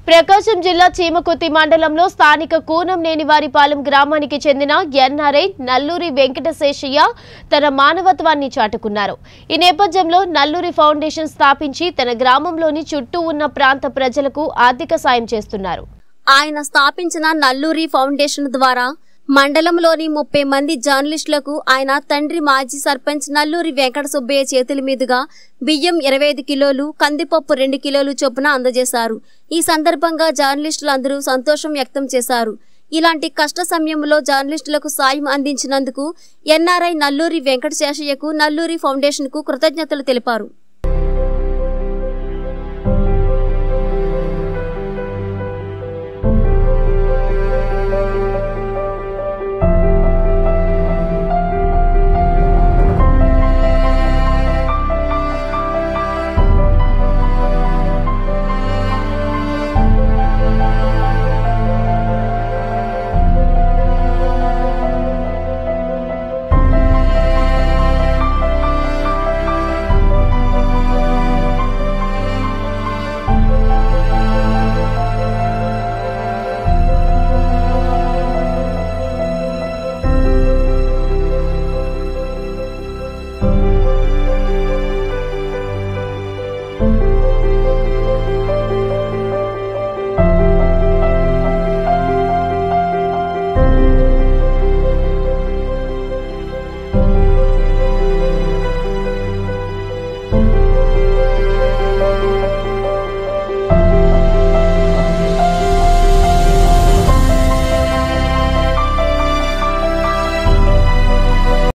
ప్రకాశం జిల్లా చీమకుర్తి మండలంలో స్థానిక కూనంనేనివారిపాలెం గ్రామానికి చెందిన ఎన్ఆర్ఐ నల్లూరి వెంకటశేషయ్య తన మానవత్వాన్ని చాటుకున్నారు ఈ నేపథ్యంలో నల్లూరి ఫౌండేషన్ స్థాపించి తన గ్రామంలోని చుట్టూ ఉన్న ప్రాంత ప్రజలకు ఆర్థిక సాయం చేస్తున్నారు ఆయన స్థాపించిన నల్లూరి ఫౌండేషన్ ద్వారా మండలంలోని ముప్పై మంది జర్నలిస్టులకు ఆయన తండ్రి మాజీ సర్పంచ్ నల్లూరి వెంకట సుబ్బయ్య చేతుల మీదుగా బియ్యం ఇరవై ఐదు కిలోలు కందిపప్పు రెండు కిలోలు చొప్పున అందజేశారు ఈ సందర్భంగా జర్నలిస్టులందరూ సంతోషం వ్యక్తం చేశారు ఇలాంటి కష్ట సమయంలో జర్నలిస్టులకు సాయం అందించినందుకు ఎన్ఆర్ఐ నల్లూరి వెంకట శేషయ్యకు నల్లూరి ఫౌండేషన్కు కృతజ్ఞతలు తెలిపారు